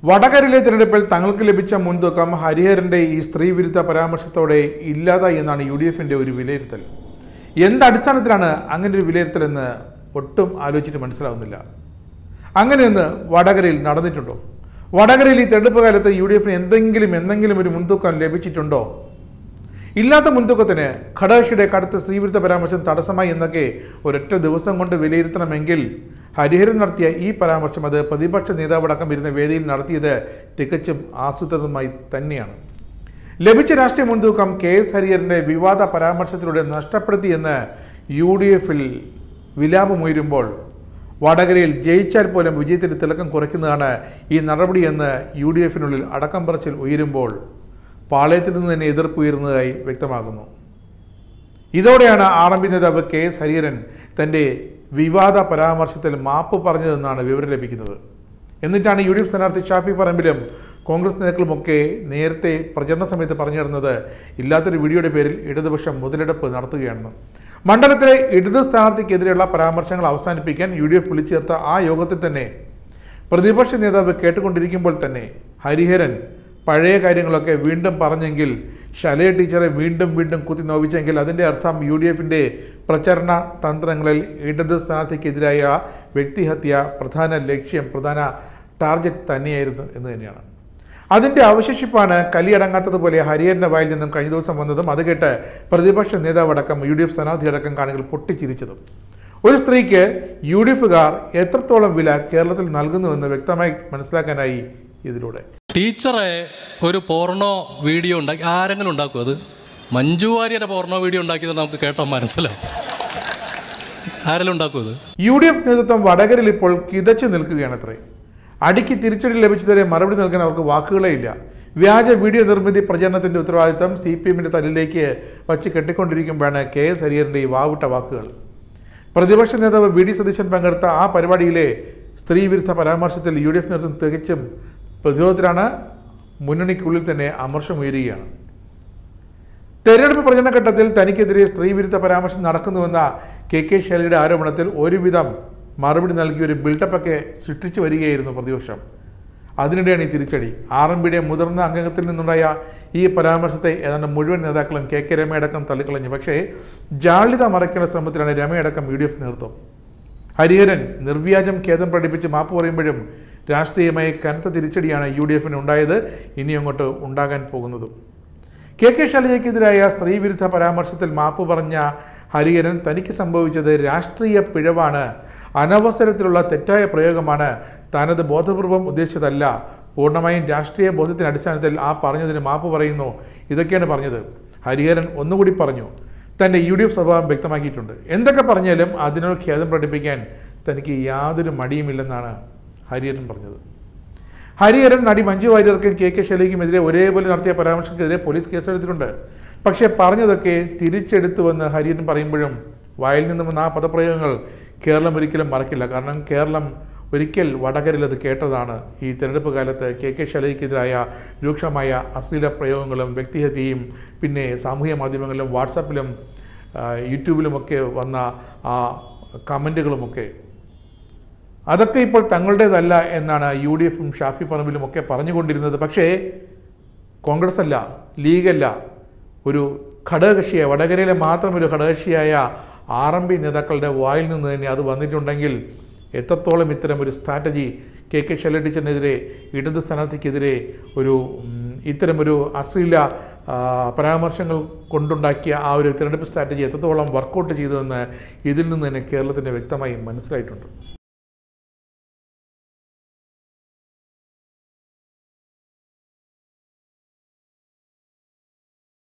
വടകരയിലെ തിരഞ്ഞെടുപ്പിൽ തങ്ങൾക്ക് ലഭിച്ച മുൻതൂക്കം ഹരിഹരന്റെ ഈ സ്ത്രീ വിരുദ്ധ പരാമർശത്തോടെ ഇല്ലാതായി എന്നാണ് യു ഡി എഫിന്റെ ഒരു വിലയിരുത്തൽ എന്ത് അടിസ്ഥാനത്തിലാണ് അങ്ങനെ ഒരു വിലയിരുത്തലെന്ന് ഒട്ടും ആലോചിച്ചിട്ട് മനസ്സിലാവുന്നില്ല അങ്ങനെയൊന്ന് വടകരയിൽ നടന്നിട്ടുണ്ടോ വടകരയിൽ ഈ തെരഞ്ഞെടുപ്പ് കാലത്ത് യു ഡി എഫിന് എന്തെങ്കിലും എന്തെങ്കിലും ഒരു മുൻതൂക്കം ലഭിച്ചിട്ടുണ്ടോ ഇല്ലാത്ത മുൻതൂക്കത്തിന് ഘടകക്ഷിയുടെ കടുത്ത സ്ത്രീവിരുദ്ധ പരാമർശം തടസ്സമായി എന്നൊക്കെ ഒരൊറ്റ ദിവസം കൊണ്ട് വിലയിരുത്തണമെങ്കിൽ ഹരിഹരൻ നടത്തിയ ഈ പരാമർശം അത് പ്രതിപക്ഷ നേതാവടക്കം ഇരുന്ന വേദിയിൽ നടത്തിയത് തികച്ചും ആസൂത്രിതമായി തന്നെയാണ് ലഭിച്ച രാഷ്ട്രീയ മുൻതൂക്കം കെ എസ് ഹരിഹരന്റെ വിവാദ പരാമർശത്തിലൂടെ നഷ്ടപ്പെടുത്തിയെന്ന് യു ഡി എഫിൽ വിലാപമുയരുമ്പോൾ വടകരയിൽ ജയിച്ചാൽ പോലും വിജയത്തിന്റെ തിളക്കം കുറയ്ക്കുന്നതാണ് ഈ നടപടിയെന്ന് യു ഡി എഫിനുള്ളിൽ അടക്കം പറച്ചിൽ ഉയരുമ്പോൾ പാളയത്തിൽ നിന്ന് തന്നെ എതിർപ്പ് ഉയരുന്നതായി വ്യക്തമാകുന്നു ഇതോടെയാണ് ആർ എം പി നേതാവ് കെ എസ് ഹരിഹരൻ തൻ്റെ വിവാദ പരാമർശത്തിൽ മാപ്പ് പറഞ്ഞതെന്നാണ് വിവരം ലഭിക്കുന്നത് എന്നിട്ടാണ് യു ഡി എഫ് സ്ഥാനാർത്ഥി ഷാഫി പറമ്പിലും കോൺഗ്രസ് നേതാക്കളുമൊക്കെ നേരത്തെ പ്രചരണ സമയത്ത് പറഞ്ഞു നടന്നത് ഇല്ലാത്തൊരു വീഡിയോയുടെ പേരിൽ ഇടതുപക്ഷം മുതലെടുപ്പ് നടത്തുകയാണെന്ന് മണ്ഡലത്തിലെ ഇടത് സ്ഥാനാർത്ഥിക്കെതിരെയുള്ള പരാമർശങ്ങൾ അവസാനിപ്പിക്കാൻ യു ഡി എഫ് വിളിച്ചു ചേർത്ത ആ യോഗത്തിൽ തന്നെ പ്രതിപക്ഷ നേതാവ് കേട്ടുകൊണ്ടിരിക്കുമ്പോൾ തന്നെ ഹരിഹരൻ പഴയ കാര്യങ്ങളൊക്കെ വീണ്ടും പറഞ്ഞെങ്കിൽ ശലയ ടീച്ചറെ വീണ്ടും വീണ്ടും കുത്തി നോവിച്ചെങ്കിൽ അതിൻ്റെ അർത്ഥം യു ഡി എഫിൻ്റെ പ്രചരണ തന്ത്രങ്ങളിൽ ഇടത് സ്ഥാനാർത്ഥിക്കെതിരായ വ്യക്തിഹത്യ പ്രധാന ലക്ഷ്യം പ്രധാന ടാർഗറ്റ് തന്നെയായിരുന്നു എന്ന് തന്നെയാണ് അതിൻ്റെ അവശേഷിപ്പാണ് കലിയടങ്ങാത്തതുപോലെ ഹരിഹരൻ്റെ വായിൽ നിന്നും കഴിഞ്ഞ ദിവസം വന്നതും അത് കേട്ട് പ്രതിപക്ഷ നേതാവടക്കം യു ഡി എഫ് സ്ഥാനാർത്ഥിയടക്കം കാണികൾ പൊട്ടിച്ചിരിച്ചതും ഒരു സ്ത്രീക്ക് യു ഡി എഫുകാർ എത്രത്തോളം വില കേരളത്തിൽ നൽകുന്നുവെന്ന് വ്യക്തമായി മനസ്സിലാക്കാനായി ഇതിലൂടെ ടീച്ചറെ ഒരു പോർണോ വീഡിയോ ഉണ്ടാക്കി ആരെങ്കിലും ഉണ്ടാക്കും അത് മഞ്ജു വാര്യരുടെ പോർണോ വീഡിയോ ഉണ്ടാക്കിയത് നമുക്ക് കേട്ടാൽ മനസ്സിലാവും ആരെങ്കിലും ഉണ്ടാക്കും അത് യു ഡി എഫ് നേതൃത്വം വടകരയിൽ ഇപ്പോൾ കിതച്ചു നിൽക്കുകയാണത്രേ അടിക്ക് തിരിച്ചടി ലഭിച്ചതുവരെ മറുപടി നൽകാൻ അവർക്ക് വാക്കുകളേ ഇല്ല വ്യാജ വീഡിയോ നിർമ്മിതി പ്രചരണത്തിന്റെ ഉത്തരവാദിത്തം സി പി എമ്മിന്റെ തലയിലേക്ക് വച്ച് കെട്ടിക്കൊണ്ടിരിക്കുമ്പോഴാണ് കെ എസ് ഹരിഹരന്റെ ഈ വാവിട്ട വാക്കുകൾ പ്രതിപക്ഷ നേതാവ് വി ഡി സതീശൻ പങ്കെടുത്ത ആ പരിപാടിയിലെ സ്ത്രീ വിരുദ്ധ പരാമർശത്തിൽ യു ഡി എഫ് നേതൃത്വം തികച്ചും പ്രതിരോധത്തിലാണ് മുന്നണിക്കുള്ളിൽ തന്നെ അമർഷമുയരുകയാണ് തെരഞ്ഞെടുപ്പ് പ്രചരണഘട്ടത്തിൽ തനിക്കെതിരെ സ്ത്രീവിരുദ്ധ പരാമർശം നടക്കുന്നുവെന്ന കെ കെ ശൈലയുടെ ആരോപണത്തിൽ ഒരുവിധം മറുപടി നൽകി ഒരു ബിൽഡപ്പൊക്കെ സൃഷ്ടിച്ചു വരികയായിരുന്നു പ്രതിപക്ഷം അതിനിടെയാണ് ഈ തിരിച്ചടി ആർ എം പിയുടെ മുതിർന്ന അംഗത്തിൽ നിന്നുണ്ടായ ഈ പരാമർശത്തെ ഏതാണ്ട് മുഴുവൻ നേതാക്കളും കെ കെ രമയടക്കം തള്ളിക്കളഞ്ഞു പക്ഷേ ജാള്യത മറയ്ക്കേണ്ട ശ്രമത്തിലാണ് രമയടക്കം യു ഡി എഫ് നേതൃത്വം ഹരിഹരൻ നിർവ്യാജം ഖേദം പ്രകടിപ്പിച്ച് മാപ്പ് പറയുമ്പോഴും രാഷ്ട്രീയമായി കനത്ത തിരിച്ചടിയാണ് യു ഡി എഫിന് ഉണ്ടായത് ഇനി അങ്ങോട്ട് ഉണ്ടാകാൻ പോകുന്നതും കെ കെ ശൈലജയ്ക്കെതിരായ സ്ത്രീവിരുദ്ധ പരാമർശത്തിൽ മാപ്പ് പറഞ്ഞ ഹരിഹരൻ തനിക്ക് സംഭവിച്ചത് രാഷ്ട്രീയ പിഴവാണ് അനവസരത്തിലുള്ള തെറ്റായ പ്രയോഗമാണ് താനത് ബോധപൂർവം ഉദ്ദേശിച്ചതല്ല പൂർണ്ണമായും രാഷ്ട്രീയ ബോധത്തിന്റെ അടിസ്ഥാനത്തിൽ ആ പറഞ്ഞതിന് മാപ്പ് പറയുന്നു ഇതൊക്കെയാണ് പറഞ്ഞത് ഹരിഹരൻ ഒന്നുകൂടി പറഞ്ഞു തൻ്റെ യു ഡി എഫ് സ്വഭാവം വ്യക്തമാക്കിയിട്ടുണ്ട് എന്തൊക്കെ പറഞ്ഞാലും അതിനോട് ഖേദം പ്രകടിപ്പിക്കാൻ തനിക്ക് യാതൊരു മടിയുമില്ലെന്നാണ് ഹരിഹരൻ പറഞ്ഞത് ഹരിഹരൻ നടി മഞ്ജു വാര്യർക്കും കെ കെ ശൈലയ്ക്കുമെതിരെ ഒരേപോലെ നടത്തിയ പരാമർശത്തിനെതിരെ പോലീസ് കേസെടുത്തിട്ടുണ്ട് പക്ഷേ പറഞ്ഞതൊക്കെ തിരിച്ചെടുത്തുവെന്ന് ഹരിഹരൻ പറയുമ്പോഴും വായിൽ നിന്നും വന്ന ആ പദപ്രയോഗങ്ങൾ കേരളം ഒരിക്കലും മറക്കില്ല കാരണം കേരളം ഒരിക്കൽ വടകരയിൽ അത് കേട്ടതാണ് ഈ തെരഞ്ഞെടുപ്പ് കാലത്ത് കെ കെ ശൈലയ്ക്കെതിരായ രൂക്ഷമായ അശ്ലീല പ്രയോഗങ്ങളും വ്യക്തിഹത്യയും പിന്നെ സാമൂഹ്യ മാധ്യമങ്ങളിലും വാട്സാപ്പിലും ആ, യൂട്യൂബിലുമൊക്കെ വന്ന ആ കമൻറ്റുകളുമൊക്കെ അതൊക്കെ ഇപ്പോൾ തങ്ങളുടേതല്ല എന്നാണ് യു ഡി എഫും ഷാഫി പറമ്പിലും ഒക്കെ പറഞ്ഞുകൊണ്ടിരുന്നത് പക്ഷേ കോൺഗ്രസ് അല്ല ലീഗല്ല ഒരു ഘടകകക്ഷിയായ വടകരയിലെ മാത്രം ഒരു ഘടകകക്ഷിയായ ആർ എം പി നേതാക്കളുടെ വായിൽ നിന്ന് തന്നെ അത് വന്നിട്ടുണ്ടെങ്കിൽ എത്രത്തോളം ഇത്തരം ഒരു സ്ട്രാറ്റജി കെ കെ ശൈല ടീച്ചറിനെതിരെ ഇടത് സ്ഥാനാർത്ഥിക്കെതിരെ ഒരു ഉം, ഇത്തരമൊരു അശ്ലീല ആ, പരാമർശങ്ങൾ കൊണ്ടുണ്ടാക്കിയ ആ ഒരു തിരഞ്ഞെടുപ്പ് സ്ട്രാറ്റജി എത്രത്തോളം വർക്കൗട്ട് ചെയ്തുവെന്ന് ഇതിൽ നിന്ന് തന്നെ കേരളത്തിന് വ്യക്തമായി മനസ്സിലായിട്ടുണ്ട്